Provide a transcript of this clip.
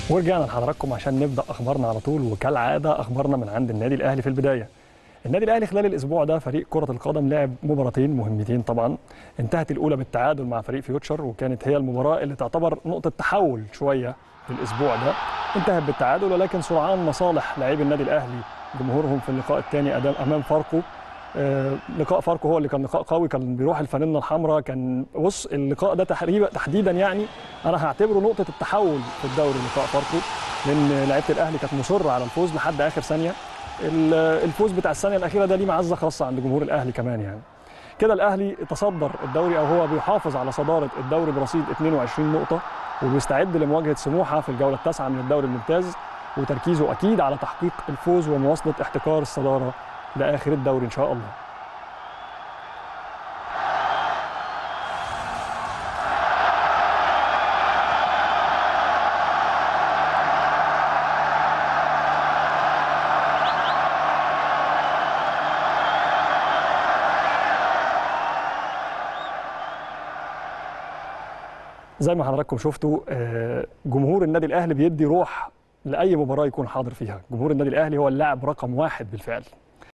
ورجعنا لحضراتكم عشان نبدا اخبارنا على طول وكالعاده اخبارنا من عند النادي الاهلي في البدايه. النادي الاهلي خلال الاسبوع ده فريق كره القدم لعب مباراتين مهمتين طبعا انتهت الاولى بالتعادل مع فريق فيوتشر وكانت هي المباراه اللي تعتبر نقطه تحول شويه في الاسبوع ده انتهت بالتعادل ولكن سرعان مصالح لاعبي النادي الاهلي جمهورهم في اللقاء الثاني امام فاركو آه، لقاء فاركو هو اللي كان لقاء قوي كان بيروح الفانلة الحمراء كان بص اللقاء ده تقريبا تحديدا يعني انا هعتبره نقطه التحول في الدوري لقاء فاركو لان لعيبه الاهلي كانت مصره على الفوز لحد اخر ثانيه الفوز بتاع الثانيه الاخيره ده ليه معزه خاصه عند جمهور الاهلي كمان يعني كده الاهلي تصدر الدوري او هو بيحافظ على صداره الدوري برصيد 22 نقطه وبيستعد لمواجهه سموحه في الجوله التاسعه من الدوري الممتاز وتركيزه اكيد على تحقيق الفوز ومواصله احتكار الصداره لاخر الدوري ان شاء الله زي ما حضراتكم شفتوا آه، جمهور النادي الاهلي بيدي روح لاي مباراه يكون حاضر فيها جمهور النادي الاهلي هو اللاعب رقم واحد بالفعل